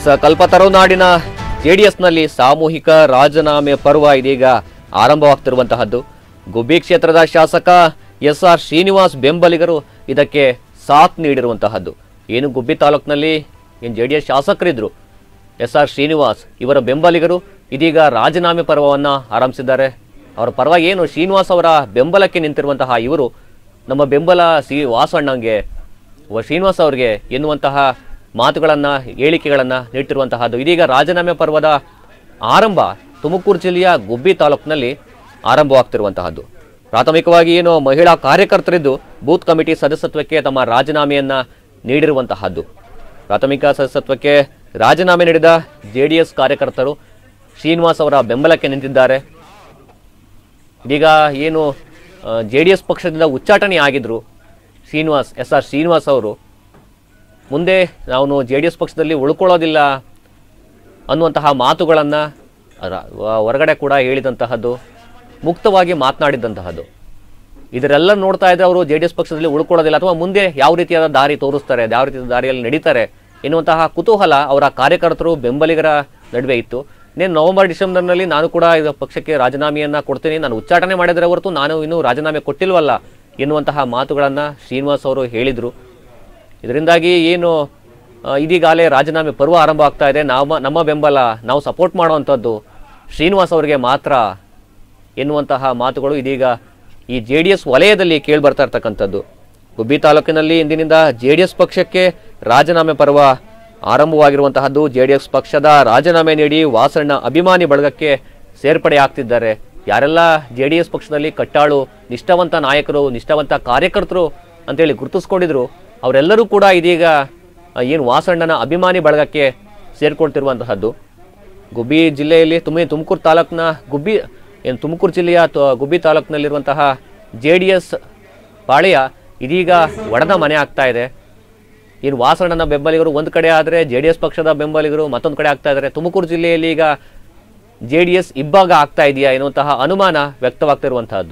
S ಕಲ್ಪತರುನಾಡಿನ ಜೆಡಿಎಸ್ನಲ್ಲಿ ಸಾಮೂಹಿಕ ರಾಜೀನಾಮೆ ಪರ್ವ ಇದೀಗ ಆರಂಭವಾಗ್ತಿರುವಂತಹದ್ದು ಗುಬ್ಬಿ ಕ್ಷೇತ್ರದ ಶಾಸಕ ಎಸ್ ಆರ್ ಶ್ರೀನಿವಾಸ್ ಬೆಂಬಲಿಗರು ಇದಕ್ಕೆ ಸಾಥ್ ನೀಡಿರುವಂತಹದ್ದು ಏನು ಗುಬ್ಬಿ ತಾಲೂಕಿನಲ್ಲಿ ಏನು ಜೆ ಡಿ ಎಸ್ ಶಾಸಕರಿದ್ರು ಎಸ್ ಆರ್ ಶ್ರೀನಿವಾಸ್ ಇವರ ಬೆಂಬಲಿಗರು ಇದೀಗ ರಾಜೀನಾಮೆ ಪರ್ವವನ್ನು ಆರಂಭಿಸಿದ್ದಾರೆ ಅವರ ಪರ್ವ ಏನು ಶ್ರೀನಿವಾಸ್ ಅವರ ಬೆಂಬಲಕ್ಕೆ ನಿಂತಿರುವಂತಹ ಇವರು ನಮ್ಮ ಬೆಂಬಲ ಸಿ ವಾಸಣ್ಣಂಗೆ ವ ಶ್ರೀನಿವಾಸ್ ಅವರಿಗೆ ಎನ್ನುವಂತಹ ಮಾತುಗಳನ್ನು ಹೇಳಿಕೆಗಳನ್ನು ನೀಡ್ತಿರುವಂತಹದ್ದು ಇದೀಗ ರಾಜೀನಾಮೆ ಪರ್ವದ ಆರಂಭ ತುಮಕೂರು ಜಿಲ್ಲೆಯ ಗುಬ್ಬಿ ತಾಲೂಕಿನಲ್ಲಿ ಆರಂಭವಾಗ್ತಿರುವಂತಹದ್ದು ಪ್ರಾಥಮಿಕವಾಗಿ ಏನು ಮಹಿಳಾ ಕಾರ್ಯಕರ್ತರಿದ್ದು ಬೂತ್ ಕಮಿಟಿ ಸದಸ್ಯತ್ವಕ್ಕೆ ತಮ್ಮ ರಾಜೀನಾಮೆಯನ್ನ ನೀಡಿರುವಂತಹದ್ದು ಪ್ರಾಥಮಿಕ ಸದಸ್ಯತ್ವಕ್ಕೆ ರಾಜೀನಾಮೆ ನೀಡಿದ ಜೆ ಡಿ ಎಸ್ ಕಾರ್ಯಕರ್ತರು ಶ್ರೀನಿವಾಸ್ ಅವರ ಬೆಂಬಲಕ್ಕೆ ನಿಂತಿದ್ದಾರೆ ಇದೀಗ ಏನು ಜೆ ಡಿ ಎಸ್ ಪಕ್ಷದಿಂದ ಉಚ್ಚಾಟನೆ ಆಗಿದ್ರು ಶ್ರೀನಿವಾಸ್ ಎಸ್ ಆರ್ ಶ್ರೀನಿವಾಸ್ ಅವರು ಮುಂದೆ ನಾವು ಜೆ ಡಿ ಎಸ್ ಪಕ್ಷದಲ್ಲಿ ಉಳ್ಕೊಳ್ಳೋದಿಲ್ಲ ಅನ್ನುವಂತಹ ಮಾತುಗಳನ್ನು ಹೊರಗಡೆ ಕೂಡ ಹೇಳಿದಂತಹದ್ದು ಮುಕ್ತವಾಗಿ ಮಾತನಾಡಿದಂತಹದ್ದು ಇದರೆಲ್ಲ ನೋಡ್ತಾ ಇದ್ರೆ ಅವರು ಜೆ ಡಿ ಎಸ್ ಪಕ್ಷದಲ್ಲಿ ಉಳ್ಕೊಳ್ಳೋದಿಲ್ಲ ಅಥವಾ ಮುಂದೆ ಯಾವ ರೀತಿಯಾದ ದಾರಿ ತೋರಿಸ್ತಾರೆ ಯಾವ ರೀತಿಯಾದ ದಾರಿಯಲ್ಲಿ ನಡೀತಾರೆ ಎನ್ನುವಂತಹ ಕುತೂಹಲ ಅವರ ಕಾರ್ಯಕರ್ತರು ಬೆಂಬಲಿಗರ ನಡುವೆ ಇತ್ತು నేను ನವೆಂಬರ್ ಡಿಸೆಂಬರ್ನಲ್ಲಿ ನಾನು ಕೂಡ ಇದು ಪಕ್ಷಕ್ಕೆ ರಾಜೀನಾಮೆಯನ್ನ ಕೊಡ್ತೀನಿ ನಾನು ಉಚ್ಚಾಟನೆ ಮಾಡಿದರೆ ಹೊರತು ನಾನು ಇನ್ನೂ ರಾಜೀನಾಮೆ ಕೊಟ್ಟಿಲ್ವಲ್ಲ ಎನ್ನುವಂತಹ ಮಾತುಗಳನ್ನು ಶ್ರೀನಿವಾಸ್ ಅವರು ಹೇಳಿದರು ಇದರಿಂದಾಗಿ ಏನು ಆ, ಇದೀಗಾಲೇ ರಾಜೀನಾಮೆ ಪರ್ವ ಆರಂಭ ಆಗ್ತಾ ಇದೆ ನಾವು ನಮ್ಮ ಬೆಂಬಲ ನಾವು ಸಪೋರ್ಟ್ ಮಾಡುವಂಥದ್ದು ಶ್ರೀನಿವಾಸ್ ಅವರಿಗೆ ಮಾತ್ರ ಎನ್ನುವಂತಹ ಮಾತುಗಳು ಇದೀಗ ಈ ಜೆ ಡಿ ಎಸ್ ವಲಯದಲ್ಲಿ ಕೇಳಿ ಬರ್ತಾ ಇರ್ತಕ್ಕಂಥದ್ದು ಗುಬ್ಬಿ ತಾಲೂಕಿನಲ್ಲಿ ಇಂದಿನಿಂದ ಜೆ ಡಿ ಎಸ್ ಪಕ್ಷಕ್ಕೆ ರಾಜೀನಾಮೆ ಪರ್ವ ಆರಂಭವಾಗಿರುವಂತಹದ್ದು ಜೆ ಡಿ ಎಸ್ ಪಕ್ಷದ ರಾಜೀನಾಮೆ ನೀಡಿ ವಾಸಣ್ಣ ಅಭಿಮಾನಿ ಬಳಗಕ್ಕೆ ಸೇರ್ಪಡೆ ಆಗ್ತಿದ್ದಾರೆ ಯಾರೆಲ್ಲ ಜೆ ಡಿ ಎಸ್ ಪಕ್ಷದಲ್ಲಿ ಕಟ್ಟಾಳು ನಿಷ್ಠಾವಂತ ನಾಯಕರು ನಿಷ್ಠಾವಂತ ಕಾರ್ಯಕರ್ತರು ಅಂತೇಳಿ ಗುರುತಿಸ್ಕೊಂಡಿದ್ರು ಅವರೆಲ್ಲರೂ ಕೂಡ ಇದೀಗ ಆ, ಏನು ವಾಸಣ್ಣನ ಅಭಿಮಾನಿ ಬಳಗಕ್ಕೆ ಸೇರ್ಕೊಳ್ತಿರುವಂತಹದ್ದು ಗುಬ್ಬಿ ಜಿಲ್ಲೆಯಲ್ಲಿ ತುಮಿ ತುಮಕೂರು ತಾಲೂಕಿನ ಗುಬ್ಬಿ ಏನು ತುಮಕೂರು ಜಿಲ್ಲೆಯ ತ- ಗುಬ್ಬಿ ತಾಲೂಕಿನಲ್ಲಿರುವಂತಹ ಜೆ ಡಿ ಎಸ್ ಪಾಳೆಯ ಇದೀಗ ಒಡೆದ ಮನೆ ಆಗ್ತಾ ಇದೆ ಇನ್ನು ವಾಸಣ್ಣನ ಬೆಂಬಲಿಗರು ಒಂದು ಕಡೆ ಆದರೆ ಜೆ ಡಿ ಎಸ್ ಪಕ್ಷದ ಬೆಂಬಲಿಗರು ಮತ್ತೊಂದು ಕಡೆ ಆಗ್ತಾ ಇದ್ದಾರೆ ತುಮಕೂರು ಜಿಲ್ಲೆಯಲ್ಲಿ ಈಗ ಜೆ ಡಿ ಎಸ್ ಇಬ್ಬಾಗ ಆಗ್ತಾ ಇದೆಯಾ ಎನ್ನುವಂತಹ ಅನುಮಾನ ವ್ಯಕ್ತವಾಗ್ತಿರುವಂತಹದ್ದು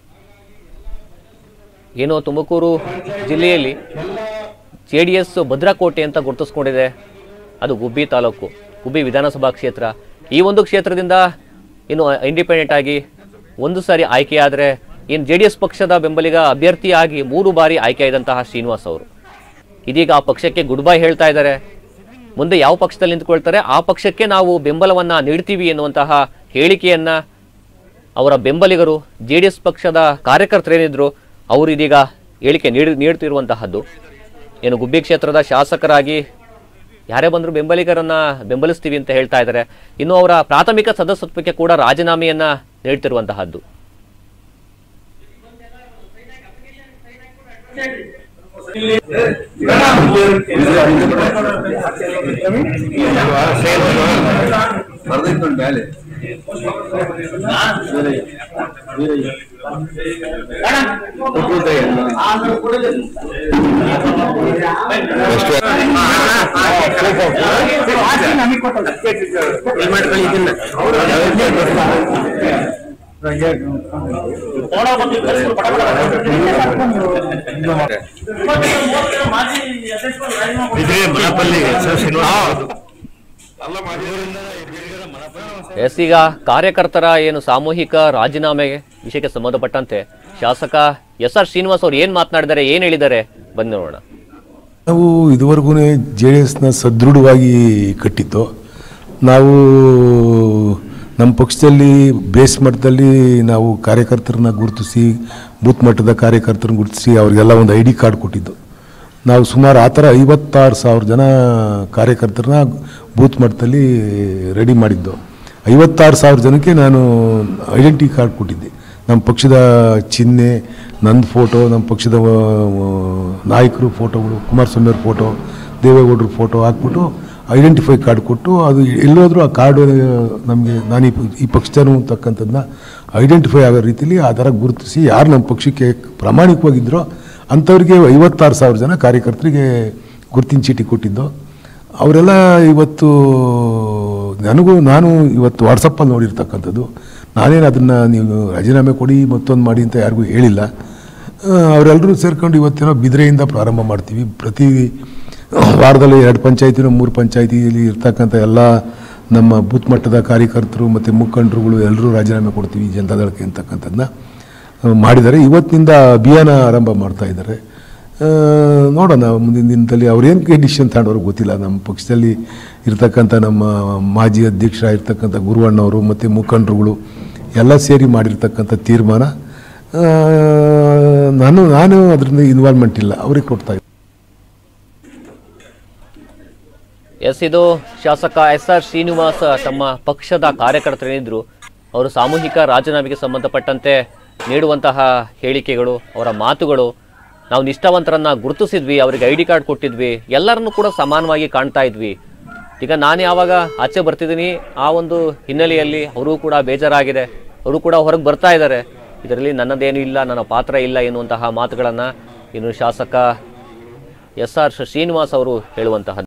ಏನು ತುಮಕೂರು ಜಿಲ್ಲೆಯಲ್ಲಿ ಜೆ ಡಿ ಎಸ್ ಭದ್ರಕೋಟೆ ಅಂತ ಗುರುತಿಸ್ಕೊಂಡಿದೆ ಅದು ಗುಬ್ಬಿ ತಾಲೂಕು ಗುಬ್ಬಿ ವಿಧಾನಸಭಾ ಕ್ಷೇತ್ರ ಈ ಒಂದು ಕ್ಷೇತ್ರದಿಂದ ಇನ್ನು ಇಂಡಿಪೆಂಡೆಂಟ್ ಆಗಿ ಒಂದು ಸಾರಿ ಆಯ್ಕೆಯಾದರೆ ಇನ್ನು ಜೆ ಡಿ ಎಸ್ ಪಕ್ಷದ ಬೆಂಬಲಿಗ ಅಭ್ಯರ್ಥಿಯಾಗಿ ಮೂರು ಬಾರಿ ಆಯ್ಕೆಯಾದಂತಹ ಶ್ರೀನಿವಾಸ್ ಅವರು ಇದೀಗ ಆ ಪಕ್ಷಕ್ಕೆ ಗುಡ್ ಬೈ ಹೇಳ್ತಾ ಇದ್ದಾರೆ ಮುಂದೆ ಯಾವ ಪಕ್ಷದಲ್ಲಿ ನಿಂತ್ಕೊಳ್ತಾರೆ ಆ ಪಕ್ಷಕ್ಕೆ ನಾವು ಬೆಂಬಲವನ್ನ ನೀಡ್ತೀವಿ ಎನ್ನುವಂತಹ ಹೇಳಿಕೆಯನ್ನ ಅವರ ಬೆಂಬಲಿಗರು ಜೆ ಡಿ ಎಸ್ ಪಕ್ಷದ ಕಾರ್ಯಕರ್ತರೇನಿದ್ರು ಅವರು ಇದೀಗ ಹೇಳಿಕೆ ನೀಡಿ ನೀಡ್ತಿರುವಂತಹದ್ದು ಏನು ಗುಬ್ಬಿ ಕ್ಷೇತ್ರದ ಶಾಸಕರಾಗಿ ಯಾರೇ ಬಂದರೂ ಬೆಂಬಲಿಗರನ್ನ ಬೆಂಬಲಿಸ್ತೀವಿ ಅಂತ ಹೇಳ್ತಾ ಇದ್ದಾರೆ ಇನ್ನು ಅವರ ಪ್ರಾಥಮಿಕ ಸದಸ್ಯತ್ವಕ್ಕೆ ಕೂಡ ರಾಜೀನಾಮೆಯನ್ನ ನೀಡ್ತಿರುವಂತಹದ್ದು ಬರ್ದೈತೆ ಮೇಲೆ ಎಸ್ ಈಗ ಕಾರ್ಯಕರ್ತರ ಏನು ಸಾಮೂಹಿಕ ರಾಜೀನಾಮೆಗೆ ವಿಷಯಕ್ಕೆ ಸಂಬಂಧಪಟ್ಟಂತೆ ಶಾಸಕ ಎಸ್ ಆರ್ ಶ್ರೀನಿವಾಸ್ ಅವರು ಏನ್ ಮಾತನಾಡಿದ್ದಾರೆ ಏನ್ ಹೇಳಿದ್ದಾರೆ ಬಂದು ನೋಡೋಣ ನಾವು ಇದುವರೆಗೂ ಜೆ ಡಿ ಎಸ್ನ ಸದೃಢವಾಗಿ ಕಟ್ಟಿತ್ತು ನಾವು ನಮ್ಮ ಪಕ್ಷದಲ್ಲಿ ಬೇಸ್ ಮಟ್ಟದಲ್ಲಿ ನಾವು ಕಾರ್ಯಕರ್ತರನ್ನ ಗುರುತಿಸಿ ಬೂತ್ ಮಟ್ಟದ ಕಾರ್ಯಕರ್ತರನ್ನ ಗುರುತಿಸಿ ಅವರಿಗೆಲ್ಲ ಒಂದು ಐ ಡಿ ಕಾರ್ಡ್ ಕೊಟ್ಟಿದ್ದು ನಾವು ಸುಮಾರು ಆ ಥರ ಐವತ್ತಾರು ಸಾವಿರ ಜನ ಕಾರ್ಯಕರ್ತರನ್ನ ಬೂತ್ ಮಟ್ಟದಲ್ಲಿ ರೆಡಿ ಮಾಡಿದ್ದು ಐವತ್ತಾರು ಸಾವಿರ ಜನಕ್ಕೆ ನಾನು ಐಡೆಂಟಿ ಕಾರ್ಡ್ ಕೊಟ್ಟಿದ್ದೆ ನಮ್ಮ ಪಕ್ಷದ ಚಿಹ್ನೆ ನಂದು ಫೋಟೋ ನಮ್ಮ ಪಕ್ಷದ ಆ, ನಾಯಕರು ಫೋಟೋಗಳು ಕುಮಾರಸ್ವಾಮಿ ಅವ್ರ ಫೋಟೋ ದೇವೇಗೌಡರ ಫೋಟೋ ಹಾಕ್ಬಿಟ್ಟು ಐಡೆಂಟಿಫೈ ಕಾರ್ಡ್ ಕೊಟ್ಟು ಅದು ಎಲ್ಲೋದ್ರೂ ಆ ಕಾರ್ಡು ನಮಗೆ ನಾನು ಈ ಪ- ಈ ಪಕ್ಷದನು ಅಂತಕ್ಕಂಥದ್ದನ್ನ ಐಡೆಂಟಿಫೈ ಆಗೋ ರೀತಿಲಿ ಆ ಥರ ಗುರುತಿಸಿ ಯಾರು ನಮ್ಮ ಪಕ್ಷಕ್ಕೆ ಪ್ರಾಮಾಣಿಕವಾಗಿದ್ದರೋ ಅಂಥವ್ರಿಗೆ ಐವತ್ತಾರು ಸಾವಿರ ಜನ ಕಾರ್ಯಕರ್ತರಿಗೆ ಗುರುತಿನ ಚೀಟಿ ಕೊಟ್ಟಿದ್ದು ಅವರೆಲ್ಲ ಇವತ್ತು ನನಗೂ ನಾನು ಇವತ್ತು ವಾಟ್ಸಪ್ಪಲ್ಲಿ ನೋಡಿರ್ತಕ್ಕಂಥದ್ದು ನಾನೇನು ಅದನ್ನು ನೀವು ರಾಜೀನಾಮೆ ಕೊಡಿ ಮತ್ತೊಂದು ಮಾಡಿ ಅಂತ ಯಾರಿಗೂ ಹೇಳಿಲ್ಲ ಅವರೆಲ್ಲರೂ ಸೇರ್ಕೊಂಡು ಇವತ್ತೇನೋ ಬಿದಿರೆಯಿಂದ ಪ್ರಾರಂಭ ಮಾಡ್ತೀವಿ ಪ್ರತಿ ವಾರದಲ್ಲಿ ಎರಡು ಪಂಚಾಯತಿನೂ ಮೂರು ಪಂಚಾಯತಿಯಲ್ಲಿ ಇರ್ತಕ್ಕಂಥ ಎಲ್ಲ ನಮ್ಮ ಬೂತ್ ಮಟ್ಟದ ಕಾರ್ಯಕರ್ತರು ಮತ್ತು ಮುಖಂಡರುಗಳು ಎಲ್ಲರೂ ರಾಜೀನಾಮೆ ಕೊಡ್ತೀವಿ ಜನತಾದಳಕ್ಕೆ ಅಂತಕ್ಕಂಥದ್ದನ್ನ ಆ, ಮಾಡಿದ್ದಾರೆ ಇವತ್ತಿನಿಂದ ಅಭಿಯಾನ ಆರಂಭ ಮಾಡ್ತಾ ಇದ್ದಾರೆ ಆ, ನೋಡೋಣ ಮುಂದಿನ ದಿನದಲ್ಲಿ ಅವ್ರೇನು ಡಿಸಿಷನ್ ತಗೊಂಡವ್ರಿಗೆ ಗೊತ್ತಿಲ್ಲ ನಮ್ಮ ಪಕ್ಷದಲ್ಲಿ ಇರ್ತಕ್ಕಂಥ ನಮ್ಮ ಮಾಜಿ ಅಧ್ಯಕ್ಷರಾಗಿರ್ತಕ್ಕಂಥ ಗುರುವಣ್ಣವರು ಮತ್ತು ಮುಖಂಡರುಗಳು ಎಲ್ಲ ಸೇರಿ ಮಾಡಿರ್ತಕ್ಕಂಥ ತೀರ್ಮಾನ ಆ, ನಾನು ನಾನು ಅದರಿಂದ ಇನ್ವಾಲ್ವ್ಮೆಂಟ್ ಇಲ್ಲ ಅವ್ರಿಗೆ ಕೊಡ್ತಾ ಇದ್ದೀನಿ. ಎಸ್ ಇದು ಶಾಸಕ ಎಸ್ ಆರ್ ಶ್ರೀನಿವಾಸ ತಮ್ಮ ಪಕ್ಷದ ಕಾರ್ಯಕರ್ತರೇನಿದ್ರು ಅವರು ಸಾಮೂಹಿಕ ರಾಜೀನಾಮೆಗೆ ಸಂಬಂಧಪಟ್ಟಂತೆ ನೀಡುವಂತಹ ಹೇಳಿಕೆಗಳು ಅವರ ಮಾತುಗಳು ನಾವು ನಿಷ್ಠಾವಂತರನ್ನ ಗುರುತಿಸಿದ್ವಿ ಅವರಿಗೆ ಐ ಡಿ ಕಾರ್ಡ್ ಕೊಟ್ಟಿದ್ವಿ ಎಲ್ಲರನ್ನೂ ಕೂಡ ಸಮಾನವಾಗಿ ಕಾಣ್ತಾ ಇದ್ವಿ ಈಗ ನಾನು ಯಾವಾಗ ಆಚೆ ಬರ್ತಿದ್ದೀನಿ ಆ ಒಂದು ಹಿನ್ನೆಲೆಯಲ್ಲಿ ಅವರು ಕೂಡ ಬೇಜಾರಾಗಿದೆ ಅವರು ಕೂಡ ಹೊರಗೆ ಬರ್ತಾ ಇದ್ದಾರೆ ಇದರಲ್ಲಿ ನನ್ನದೇನು ಇಲ್ಲ ನನ್ನ ಪಾತ್ರ ಇಲ್ಲ ಎನ್ನುವಂತಹ ಮಾತುಗಳನ್ನು ಇನ್ನು ಶಾಸಕ ಎಸ್ ಆರ್ ಶ್ರೀನಿವಾಸ್ ಅವರು ಹೇಳುವಂತಹ